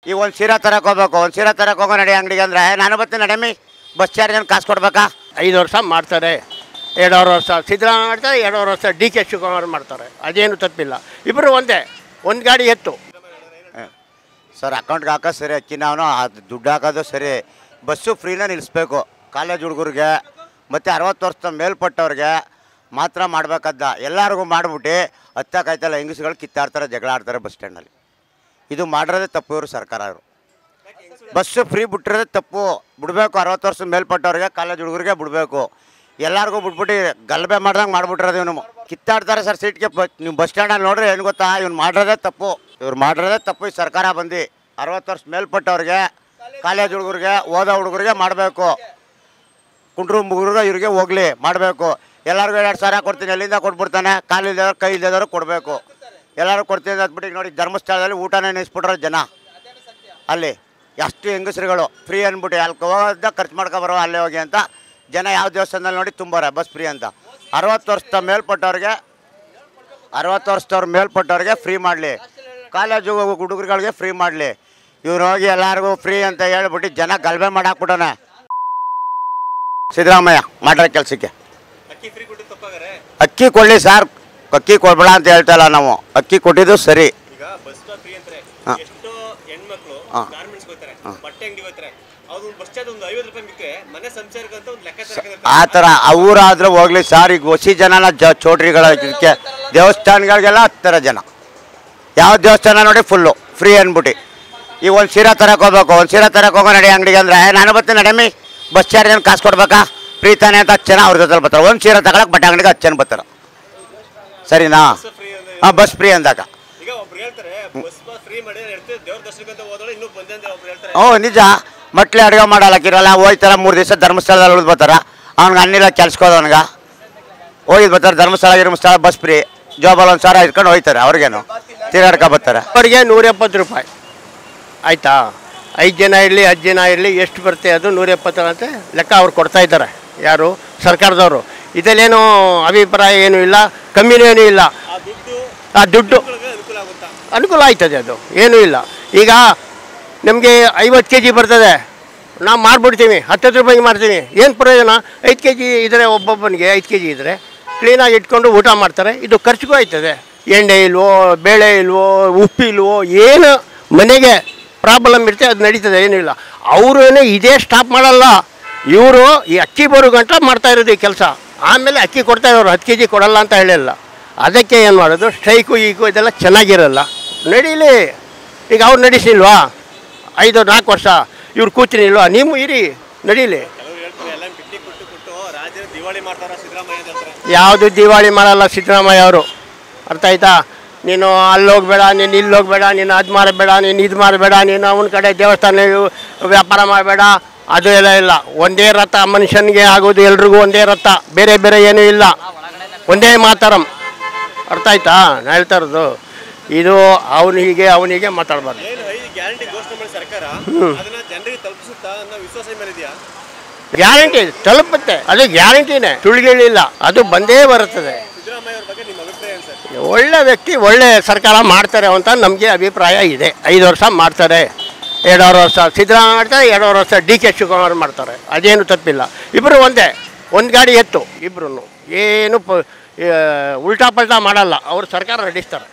ಈಗ ಒಂದು ಸೀರೆ ತರಕ್ಕೆ ಹೋಗ್ಬೇಕು ಒಂದು ಸೀರೆ ತರಕ್ಕೆ ಹೋಗೋ ನಡಿ ಅಂಗಡಿಗೆ ಅಂದರೆ ನಾನು ಬರ್ತೀನಿ ನಡಿಮಿ ಬಸ್ ಚಾರ್ಜ್ ಕಾಸು ಕೊಡ್ಬೇಕಾ ಐದು ವರ್ಷ ಮಾಡ್ತಾರೆ ಎರಡೂವರೆ ವರ್ಷ ಸಿದ್ದರಾಮಯ್ಯ ಮಾಡ್ತಾರೆ ಎರಡೂವರೆ ವರ್ಷ ಡಿ ಕೆ ಶಿವಕುಮಾರ್ ಮಾಡ್ತಾರೆ ಅದೇನು ತಪ್ಪಿಲ್ಲ ಇಬ್ಬರು ಒಂದೇ ಒಂದು ಗಾಡಿ ಎತ್ತು ಸರ್ ಅಕೌಂಟ್ಗೆ ಹಾಕೋದು ಸರಿ ಅಕ್ಕಿ ನಾವು ಅದು ದುಡ್ಡು ಹಾಕೋದು ಸರಿ ಬಸ್ಸು ಫ್ರೀನ ನಿಲ್ಲಿಸ್ಬೇಕು ಕಾಲೇಜ್ ಹುಡುಗರಿಗೆ ಮತ್ತು ಅರವತ್ತು ವರ್ಷದ ಮೇಲ್ಪಟ್ಟವ್ರಿಗೆ ಮಾತ್ರ ಮಾಡಬೇಕದ್ದ ಎಲ್ಲರಿಗೂ ಮಾಡಿಬಿಟ್ಟು ಹತ್ತಕ್ಕಾಯ್ತಲ್ಲ ಹೆಂಗಸುಗಳು ಕಿತ್ತಾಡ್ತಾರೆ ಜಗಳ ಆಡ್ತಾರೆ ಬಸ್ ಸ್ಟ್ಯಾಂಡಲ್ಲಿ ಇದು ಮಾಡಿರೋದೇ ತಪ್ಪು ಇವರು ಸರ್ಕಾರ ಅವರು ಬಸ್ಸು ಫ್ರೀ ಬಿಟ್ಟಿರೋದೇ ತಪ್ಪು ಬಿಡಬೇಕು ಅರವತ್ತು ವರ್ಷದ ಮೇಲ್ಪಟ್ಟವ್ರಿಗೆ ಕಾಲೇಜ್ ಹುಡುಗರಿಗೆ ಬಿಡಬೇಕು ಎಲ್ಲರಿಗೂ ಬಿಟ್ಬಿಟ್ಟು ಗಲಭೆ ಮಾಡ್ದಂಗೆ ಮಾಡ್ಬಿಟ್ಟಿರೋದು ಇವನು ಕಿತ್ತಾಡ್ತಾರೆ ಸರ್ ಸೀಟ್ಗೆ ಬ ನೀವು ಬಸ್ ಸ್ಟ್ಯಾಂಡಲ್ಲಿ ನೋಡ್ರಿ ಏನು ಗೊತ್ತಾ ಇವ್ನು ಮಾಡಿರೋದೇ ತಪ್ಪು ಇವ್ರು ಮಾಡಿರೋದೇ ತಪ್ಪು ಈ ಸರ್ಕಾರ ಬಂದು ಅರವತ್ತು ವರ್ಷ ಮೇಲ್ಪಟ್ಟವ್ರಿಗೆ ಕಾಲೇಜ್ ಹುಡುಗರಿಗೆ ಓದೋ ಹುಡುಗರಿಗೆ ಮಾಡಬೇಕು ಕುಂಡ್ರು ಮುಗುರ್ಗ ಇವ್ರಿಗೆ ಹೋಗ್ಲಿ ಮಾಡಬೇಕು ಎಲ್ಲರಿಗೂ ಎರಡು ಸಾವಿರ ಕೊಡ್ತೀನಿ ಎಲ್ಲಿಂದ ಕೊಟ್ಬಿಡ್ತಾನೆ ಕಾಲಿಲ್ದವ್ರು ಕೈ ಇಲ್ದವ್ರು ಕೊಡಬೇಕು ಎಲ್ಲರೂ ಕೊಡ್ತೀನಿ ಅಂದ್ಬಿಟ್ಟು ಈಗ ನೋಡಿ ಧರ್ಮಸ್ಥಳದಲ್ಲಿ ಊಟನೇ ನಿಲ್ಲಿಸ್ಬಿಟ್ರೆ ಜನ ಅಲ್ಲಿ ಎಷ್ಟು ಹೆಂಗಸ್ರುಗಳು ಫ್ರೀ ಅಂದ್ಬಿಟ್ಟು ಅಲ್ಲಿ ಹೋಗೋದ ಖರ್ಚು ಮಾಡ್ಕೊ ಬರೋ ಅಲ್ಲೇ ಹೋಗಿ ಅಂತ ಜನ ಯಾವ ದೇವಸ್ಥಾನದಲ್ಲಿ ನೋಡಿ ತುಂಬೋರೆ ಬಸ್ ಫ್ರೀ ಅಂತ ಅರವತ್ತು ವರ್ಷದ ಮೇಲ್ಪಟ್ಟವ್ರಿಗೆ ಅರವತ್ತು ವರ್ಷದವ್ರ ಮೇಲ್ಪಟ್ಟವ್ರಿಗೆ ಫ್ರೀ ಮಾಡಲಿ ಕಾಲೇಜು ಹುಡುಗರುಗಳಿಗೆ ಫ್ರೀ ಮಾಡಲಿ ಇವ್ರು ಹೋಗಿ ಎಲ್ಲರಿಗೂ ಫ್ರೀ ಅಂತ ಹೇಳ್ಬಿಟ್ಟು ಜನ ಗಲಭೆ ಮಾಡಾಕ್ಬಿಟ್ಟನೆ ಸಿದ್ದರಾಮಯ್ಯ ಮಾಡಿರೋ ಕೆಲಸಕ್ಕೆ ಅಕ್ಕಿ ಫ್ರೀ ಕೊಟ್ಟು ತಪ್ಪಾಗಾರೆ ಅಕ್ಕಿ ಕೊಡಲಿ ಸರ್ ಅಕ್ಕಿ ಕೊಡ್ಬೇಡ ಅಂತ ಹೇಳ್ತಾ ಇಲ್ಲ ನಾವು ಅಕ್ಕಿ ಕೊಟ್ಟಿದ್ದು ಸರಿ ಈಗ ಬಸ್ ಸ್ಟಾಪ್ ಫ್ರೀ ಅಂತಾರೆ ಹಾ. ಎಷ್ಟೋ ಹೆಣ್ಮಕ್ಳು ಹಾ. ಗಾರ್ಮೆಂಟ್ಸ್ ಹೋಗ್ತಾರೆ ಬಟ್ಟೆ ಅಂಗಡಿ ಹೋಗ್ತಾರೆ ಅವ್ರು ಬಸ್ ಚಾರ್ಜ್ ಒಂದು ಐವತ್ತು ರೂಪಾಯಿ ಮಿಕ್ಕರೆ ಮನೆ ಸಂಸಾರಕ್ಕಂತ ಒಂದು ಲೆಕ್ಕ ಆ ಥರ ಅವರಾದ್ರೂ ಹೋಗ್ಲಿ ಸರ್ ಈಗ ಹೊಸಿ ಜನನ ಜ ಚೋಟ್ರಿಗಳ ಇದಕ್ಕೆ ದೇವಸ್ಥಾನಗಳಿಗೆಲ್ಲ ಹತ್ತರ ಜನ ಯಾವ ದೇವಸ್ಥಾನ ನೋಡಿ ಫುಲ್ಲು ಫ್ರೀ ಅಂದ್ಬಿಟ್ಟು ಈಗ ಒಂದು ಸೀರೆ ತರಕ್ಕೆ ಹೋಗ್ಬೇಕು ಒಂದು ಸೀರೆ ತರಕ್ಕೆ ಹೋಗೋ ನಡಿ ಅಂಗಡಿಗೆ ಅಂದರೆ ನಾನು ಬರ್ತೀನಿ ನಡಿಮಿ ಬಸ್ ಚಾರ್ಜ್ ಕಾಸು ಕೊಡ್ಬೇಕಾ ಫ್ರೀ ತಾನೆ ಅಂತ ಹತ್ತು ಜನ ಅವ್ರ ಜೊತೆ ಬರ್ತಾರೆ ಒಂದು ಸೀರೆ ತಗೊಳಕ್ಕೆ ಬಟ್ಟೆ ಅಂಗಡಿಗೆ ಹತ್ತು ಜನ ಬರ್ತಾರೆ ಸರಿನಾ ಫ್ರೀ ಅಂದ್ರೆ ಹಾಂ ಬಸ್ ಫ್ರೀ ಅಂದಾಗ ಈಗ ಒಬ್ರು ಹೇಳ್ತಾರೆ ಬಸ್ ಪಾಸ್ ಫ್ರೀ ಮಾಡಿ ಇರ್ತೀವಿ ದೇವ್ರ ದರ್ಶನಕ್ಕಂತ ಹೋದ್ರೆ ಇನ್ನೂ ಬಂದೆ ಅಂತ ಒಬ್ರು ಹೇಳ್ತಾರೆ ಹ್ಞೂ ನಿಜ ಮಟ್ಲೆ ಅಡುಗೆ ಮಾಡಲಕ್ಕಿರಲ್ಲ ಹೋಯ್ತಾರ ಮೂರು ದಿವಸ ಧರ್ಮಸ್ಥಳದಲ್ಲಿ ಉಳಿದು ಬರ್ತಾರ ಅವ್ನಿಗೆ ಅನ್ನಿಲ್ಲ ಕೆಲ್ಸಕ್ಕೆ ಹೋದವನ್ಗೆ ಹೋಗಿದ್ ಬರ್ತಾರೆ ಧರ್ಮಸ್ಥಳ ಗಿರ್ಮಸ್ಥಳ ಬಸ್ ಫ್ರೀ ಜೋಬಲ್ಲಿ ಒಂದು ಸಾವಿರ ಇಟ್ಕೊಂಡು ಹೋಯ್ತಾರೆ ಅವ್ರಿಗೇನು ತಿರ್ಗಾಡ್ಕೊ ಬರ್ತಾರೆ ಅವರಿಗೆ ನೂರ ಎಪ್ಪತ್ತು ರೂಪಾಯಿ ಆಯಿತಾ ಐದು ಜನ ಇರಲಿ ಹತ್ತು ಜನ ಇರಲಿ ಎಷ್ಟು ಬರುತ್ತೆ ಅದು ನೂರ ಎಪ್ಪತ್ತು ಅಂತ ಲೆಕ್ಕ ಅವ್ರು ಕೊಡ್ತಾ ಇದ್ದಾರೆ ಯಾರು ಸರ್ಕಾರದವರು ಇದರಲ್ಲೇನು ಅಭಿಪ್ರಾಯ ಏನೂ ಇಲ್ಲ ಕಮ್ಮಿನೂ ಏನೂ ಇಲ್ಲ ಆ ದುಡ್ಡು ಆ ದುಡ್ಡು ಮಕ್ಳಿಗೆ ಅನುಕೂಲ ಆಗುತ್ತಾ ಅನುಕೂಲ ಆಯ್ತದೆ ಅದು ಏನೂ ಇಲ್ಲ ಈಗ ನಮಗೆ ಐವತ್ತು ಕೆ ಜಿ ಬರ್ತದೆ ನಾವು ಮಾಡಿಬಿಡ್ತೀವಿ ಹತ್ತತ್ತು ರೂಪಾಯಿಗೆ ಮಾಡ್ತೀವಿ ಏನು ಪ್ರಯೋಜನ ಐದು ಕೆ ಜಿ ಇದ್ದರೆ ಒಬ್ಬೊಬ್ಬನಿಗೆ ಐದು ಕೆ ಜಿ ಇದ್ದರೆ ಕ್ಲೀನಾಗಿ ಇಟ್ಕೊಂಡು ಊಟ ಮಾಡ್ತಾರೆ ಇದು ಖರ್ಚಿಗೂ ಆಯ್ತದೆ ಎಣ್ಣೆ ಇಲ್ವೋ ಬೇಳೆ ಇಲ್ವೋ ಉಪ್ಪಿಲ್ವೋ ಏನು ಮನೆಗೆ ಪ್ರಾಬ್ಲಮ್ ಇರುತ್ತೆ ಅದು ನಡೀತದೆ ಏನೂ ಇಲ್ಲ ಅವರು ಏನೋ ಇದೇ ಸ್ಟಾಪ್ ಮಾಡಲ್ಲ ಇವರು ಈ ಅಕ್ಕಿ ಬರೋ ಗಂಟ ಮಾಡ್ತಾ ಇರೋದು ಈ ಕೆಲಸ ಆಮೇಲೆ ಅಕ್ಕಿ ಕೊಡ್ತಾ ಇರೋರು ಹತ್ತು ಕೆ ಜಿ ಕೊಡಲ್ಲ ಅಂತ ಹೇಳಿಲ್ಲ ಅದಕ್ಕೆ ಏನು ಮಾಡೋದು ಸ್ಟ್ರೈಕು ಈಕು ಇದೆಲ್ಲ ಚೆನ್ನಾಗಿರಲ್ಲ ನಡೀಲಿ ಈಗ ಅವ್ರು ನಡೆಸಿಲ್ವಾ ಐದು ನಾಲ್ಕು ವರ್ಷ ಇವ್ರು ಕೂತಿನಿಲ್ವಾ ನೀವು ಇರಿ ನಡೀಲಿ ಕೆಲವರು ಹೇಳ್ತಾರೆ ಎಲ್ಲ ಬಿಟ್ಟಿ ಕೊಟ್ಟು ಕೊಟ್ಟು ರಾಜ್ಯದ ದಿವಾಳಿ ಮಾಡ್ತಾರ ಸಿದ್ದರಾಮಯ್ಯ ಅಂತ ಹೇಳ್ತಾರೆ ಯಾವುದು ದಿವಾಳಿ ಮಾಡಲ್ಲ ಸಿದ್ದರಾಮಯ್ಯ ಅವರು ಅರ್ಥ ಆಯ್ತಾ ನೀನು ಅಲ್ಲಿ ಹೋಗ್ಬೇಡ ನೀನು ಇಲ್ಲಿ ಹೋಗ್ಬೇಡ ನೀನು ಅದು ಮಾಡಬೇಡ ನೀನು ಇದು ಮಾಡಬೇಡ ನೀನು ಅವನ ಕಡೆ ದೇವಸ್ಥಾನ ಇವು ವ್ಯಾಪಾರ ಮಾಡಬೇಡ ಅದು ಎಲ್ಲ ಇಲ್ಲ ಒಂದೇ ರಥ ಮನುಷ್ಯನಿಗೆ ಆಗೋದು ಎಲ್ರಿಗೂ ಒಂದೇ ರಥ ಬೇರೆ ಬೇರೆ ಏನೂ ಇಲ್ಲ ಒಂದೇ ಮಾತರಂ ಅರ್ಥ ಆಯ್ತಾ ನಾನು ಹೇಳ್ತಾ ಇರೋದು ಇದು ಅವನಿಗೆ ಅವನಿಗೆ ಮಾತಾಡಬಾರ್ದು ಏನು ಐದು ಗ್ಯಾರಂಟಿ ಘೋಷಣೆ ಮಾಡಿ ಸರ್ಕಾರ ಅದನ್ನ ಜನರಿಗೆ ತಲುಪಿಸುತ್ತಾ ಅನ್ನೋ ವಿಶ್ವಾಸ ಮೇಲೆ ಇದೆಯಾ ಗ್ಯಾರಂಟಿ ತಲುಪುತ್ತೆ ಅದು ಗ್ಯಾರಂಟಿನೇ ಸುಳ್ಳಿಗಳಿಲ್ಲ ಅದು ಬಂದೇ ಬರುತ್ತದೆ ಸಿದ್ದರಾಮಯ್ಯ ಅವ್ರ ಬಗ್ಗೆ ನಿಮ್ಮ ಅಭಿಪ್ರಾಯ ಏನು ಸರ್ ಒಳ್ಳೆ ವ್ಯಕ್ತಿ ಒಳ್ಳೆ ಸರ್ಕಾರ ಮಾಡ್ತಾರೆ ಅಂತ ನಮಗೆ ಅಭಿಪ್ರಾಯ ಇದೆ ಐದು ವರ್ಷ ಮಾಡ್ತಾರೆ ಎರಡೂವರೆ ವರ್ಷ ಸಿದ್ದರಾಮಯ್ಯ ಮಾಡ್ತಾರೆ ಎರಡೂವರೆ ವರ್ಷ ಡಿ ಕೆ ಶಿವಕುಮಾರ್ ಮಾಡ್ತಾರೆ ಅದೇನು ತಪ್ಪಿಲ್ಲ ಇಬ್ಬರು ಒಂದೇ ಒಂದು ಗಾಡಿ ಎತ್ತು ಇಬ್ಬರು ಏನು ಪ ಉಲ್ಟಾ ಪಲ್ಟಾ ಮಾಡಲ್ಲ ಅವರು ಸರ್ಕಾರ ನಡೆಸ್ತಾರೆ